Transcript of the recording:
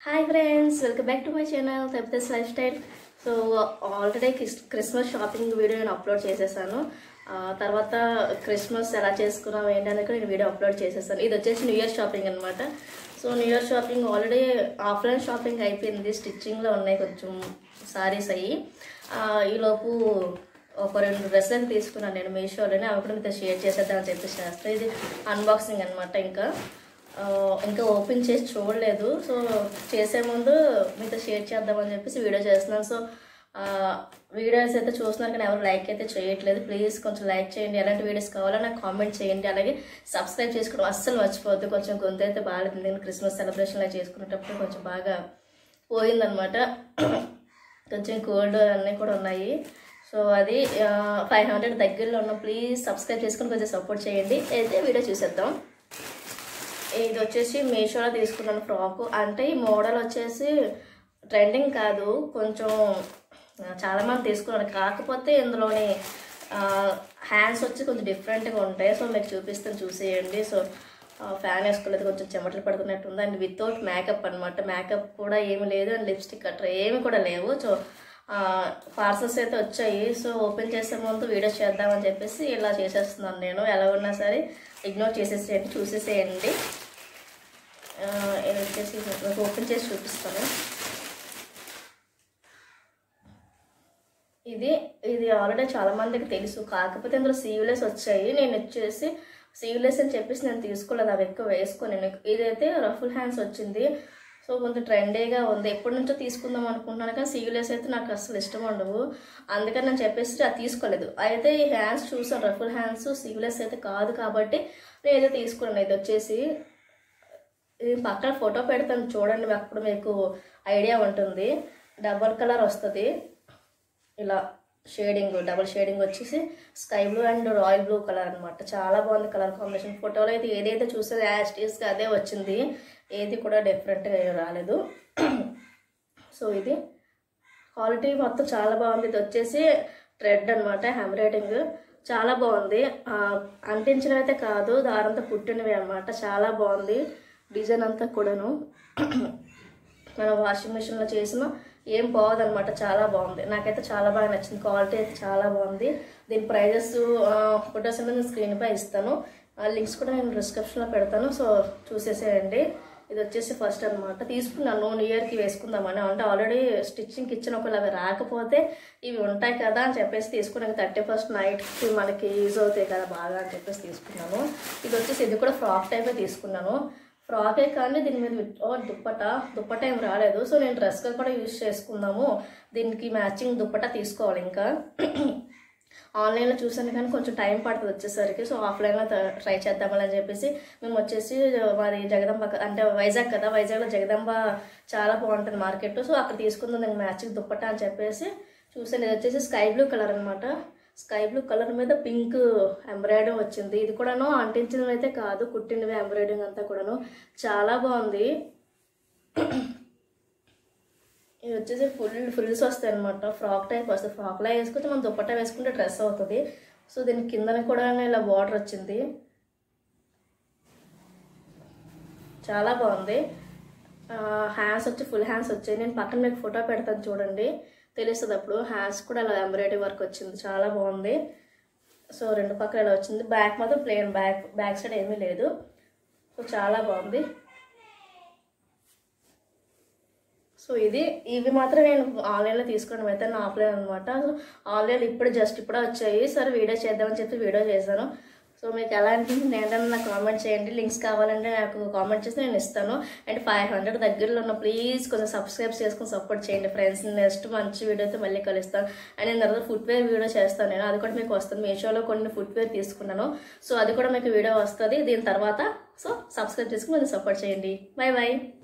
hi friends welcome back to my channel తెప్తెస్ lifestyle so already Christmas shopping video నేను upload చేసేసాను ఆ, తర్వాత క్రిస్మస్ ఎలా చేసుకున్నాం ఏంటనేది కూడా నేను వీడియో అప్లోడ్ చేసేసాను ఇది వచ్చేసి న్యూ ఇయర్ షాపింగ్ అనమాట so new year shopping already offline shopping అయిపోయింది స్టిచ్చింగ్లో ఉన్నాయి కొంచెం సారీస్ అయ్యి ఆ, ఈలోపు ఒక రెండు డ్రెస్సులు తీసుకున్నాను నేను మీషోలోనే అవి కూడా మీతో షేర్ చేసేద్దామని చెప్పేసి చేస్తాను ఇది అన్బాక్సింగ్ అనమాట ఇంకా ఆ, ఇంకా ఓపెన్ చేసి చూడలేదు సో చేసే ముందు మీతో షేర్ చేద్దామని చెప్పేసి వీడియో చేస్తున్నాను సో ఆ, వీడియోస్ అయితే చూస్తున్నారు కానీ ఎవరు లైక్ అయితే చేయట్లేదు ప్లీజ్ కొంచెం లైక్ చేయండి ఎలాంటి వీడియోస్ కావాలో నాకు కామెంట్ చేయండి అలాగే సబ్స్క్రైబ్ చేసుకోవడం అస్సలు మర్చిపోవద్దు కొంచెం గొంతు అయితే బాగాలేదు నేను క్రిస్మస్ సెలబ్రేషన్ అలా చేసుకునేటప్పుడు కొంచెం బాగా పోయిందనమాట కొంచెం కోల్డ్ అన్నీ కూడా ఉన్నాయి సో అది ఫైవ్ హండ్రెడ్ దగ్గరలో ఉన్న ప్లీజ్ సబ్స్క్రైబ్ చేసుకొని కొంచెం సపోర్ట్ చేయండి అయితే వీడియో చూసేద్దాం ఇది వచ్చేసి మీషోలో తీసుకున్నాను ఫ్రాక్ అంటే ఈ మోడల్ వచ్చేసి ట్రెండింగ్ కాదు కొంచెం ఆ, చాలా మంది తీసుకున్నారు కాకపోతే ఇందులోని హ్యాండ్స్ వచ్చి కొంచెం డిఫరెంట్గా ఉంటాయి సో మీకు చూపిస్తాను చూసేయండి సో ఫ్యాన్ వేసుకోలేదు కొంచెం చెమటలు పడుతున్నట్టు ఉంది అండ్ వితౌట్ మేకప్ అనమాట మేకప్ కూడా ఏమి లేదు అండ్ లిప్స్టిక్ అట్లా ఏమి కూడా లేవు సో పార్సల్స్ అయితే వచ్చాయి సో ఓపెన్ చేసే ముందు వీడియో చేద్దామని చెప్పేసి ఇలా చేసేస్తున్నాను నేను ఎలా ఉన్నా సరే ఇగ్నోర్ చేసేసేయండి చూసేసేయండి ఆ, ఇది వచ్చేసి మీకు ఓపెన్ చేసి చూపిస్తాను ఇది ఇది ఆల్రెడీ చాలా మందికి తెలుసు కాకపోతే ఇందులో సీవ్లెస్ వచ్చాయి నేను వచ్చేసి సీవ్లెస్ అని చెప్పేసి నేను తీసుకోలేదు అవి ఎక్కువ వేసుకోను నేను ఇదైతే రఫుల్ హ్యాండ్స్ వచ్చింది సో కొంచెం ట్రెండీగా ఉంది ఎప్పటి నుంచో తీసుకుందాం అనుకుంటున్నాను కానీ సీవ్లెస్ అయితే నాకు అసలు ఇష్టం ఉండవు అందుకని నేను చెప్పేసి అది తీసుకోలేదు అయితే ఈ హ్యాండ్స్ చూసాను రఫుల్ హ్యాండ్స్ సీవ్లెస్ అయితే కాదు కాబట్టి నేను తీసుకున్నాను ఇది వచ్చేసి ఇది పక్కన ఫోటో పెడతాను చూడండి అప్పుడు మీకు ఐడియా ఉంటుంది డబల్ కలర్ వస్తుంది ఇలా షేడింగ్ డబుల్ షేడింగ్ వచ్చేసి sky blue and royal blue colour అనమాట చాలా బాగుంది కలర్ కాంబినేషన్ ఫోటోలో అయితే ఏదైతే చూస్తే యాస్టీస్గా అదే వచ్చింది ఏది కూడా డిఫరెంట్గా రాలేదు సో ఇది క్వాలిటీ మొత్తం చాలా బాగుంది ఇది వచ్చేసి థ్రెడ్ అనమాట హ్యాండ్ చాలా బాగుంది ఆ, అంటించినవి అయితే కాదు దారంతా పుట్టినవి అనమాట చాలా బాగుంది డిజైన్ అంతా కూడాను మనం వాషింగ్ మిషన్లో చేసిన ఏం పోవదనమాట చాలా బాగుంది నాకైతే చాలా బాగా నచ్చింది క్వాలిటీ అయితే చాలా బాగుంది దీని ప్రైజెస్ ఫొటోస్ అనేది నేను స్క్రీన్ పై ఇస్తాను ఆ లింక్స్ కూడా నేను డిస్క్రిప్షన్లో పెడతాను సో చూసేసేయండి ఇది వచ్చేసి ఫస్ట్ అనమాట తీసుకున్నాను న్యూ ఇయర్కి వేసుకుందామని అంటే ఆల్రెడీ స్టిచ్చింగ్కి ఇచ్చిన ఒకవేళ అవి రాకపోతే ఇవి ఉంటాయి కదా అని చెప్పేసి తీసుకున్నాను థర్టీ ఫస్ట్ నైట్కి మనకి యూజ్ అవుతాయి కదా బాగా అని చెప్పేసి తీసుకున్నాను ఇది వచ్చేసి ఇది కూడా ఫ్రాక్ టైపే తీసుకున్నాను ఫ్రాకే కానీ దీని మీద విత్- ఓ దుప్పట దుప్పట ఏం రాలేదు సో నేను డ్రెస్గా కూడా యూజ్ చేసుకుందాము దీనికి మ్యాచింగ్ దుప్పట తీసుకోవాలి ఇంకా ఆన్లైన్లో చూసాను కానీ కొంచెం టైం పడుతుంది వచ్చేసరికి సో ఆఫ్లైన్లో ట్రై చేద్దామని అని చెప్పేసి మేము వచ్చేసి మాది జగదంబ క- అంటే వైజాగ్ కదా వైజాగ్లో జగదంబ చాలా బాగుంటుంది మార్కెట్ సో అక్కడ తీసుకుందాం నేను మ్యాచింగ్ దుప్పట అని చెప్పేసి చూసాను ఇది వచ్చేసి స్కై బ్లూ కలర్ అనమాట స్కై బ్లూ కలర్ మీద పింక్ ఎంబ్రాయిడింగ్ వచ్చింది ఇది కూడాను అంటించినవి అయితే కాదు కుట్టినవి ఎంబ్రాయిడింగ్ అంతా కూడాను చాలా బాగుంది ఇది వచ్చేసి ఫుల్ ఫుల్స్ వస్తాయి అనమాట ఫ్రాక్ టైప్ వస్తుంది ఫ్రాక్లా వేసుకుంటే మనం దుప్పట్టా వేసుకుంటే డ్రెస్ అవుతుంది సో దీని కిందన కూడా ఇలా బార్డర్ వచ్చింది చాలా బాగుంది హ్యాండ్స్ వచ్చి ఫుల్ హ్యాండ్స్ వచ్చాయి నేను పక్కన మీకు ఫోటో పెడతాను చూడండి తెలుస్తుంది అప్పుడు హ్యాండ్స్ కూడా అలా ఎంబ్రాయిడరీ వర్క్ వచ్చింది చాలా బాగుంది సో రెండు పక్కల ఇలా వచ్చింది బ్యాక్ మాత్రం ప్లేన్ బ్యాక్ బ్యాక్ సైడ్ ఏమీ లేదు సో చాలా బాగుంది సో ఇది ఇవి మాత్రం నేను ఆన్లైన్లో తీసుకోవడం అయితే నా ఆఫ్లైన్ అనమాట సో ఆన్లైన్ ఇప్పుడు జస్ట్ ఇప్పుడే వచ్చాయి సరే వీడియో చేద్దామని చెప్పి వీడియో చేశాను సో మీకు ఎలా అనిపించింది ఏంటంటే నాకు కామెంట్ చేయండి లింక్స్ కావాలంటే నాకు కామెంట్ చేసి నేను ఇస్తాను అండ్ ఫైవ్ హండ్రెడ్ దగ్గరలో ఉన్న ప్లీజ్ కొంచెం సబ్స్క్రైబ్ చేసుకొని సపోర్ట్ చేయండి ఫ్రెండ్స్ నెక్స్ట్ మంచి వీడియోతో మళ్ళీ కలుస్తాను అండ్ నేను తర్వాత ఫుట్వేర్ వీడియో చేస్తాను నేను అది కూడా మీకు వస్తుంది మీషోలో కొన్ని ఫుట్వేర్ తీసుకున్నాను సో అది కూడా మీకు వీడియో వస్తుంది దీని తర్వాత సో సబ్స్క్రైబ్ చేసుకుని కొంచెం సపోర్ట్ చేయండి బాయ్ బాయ్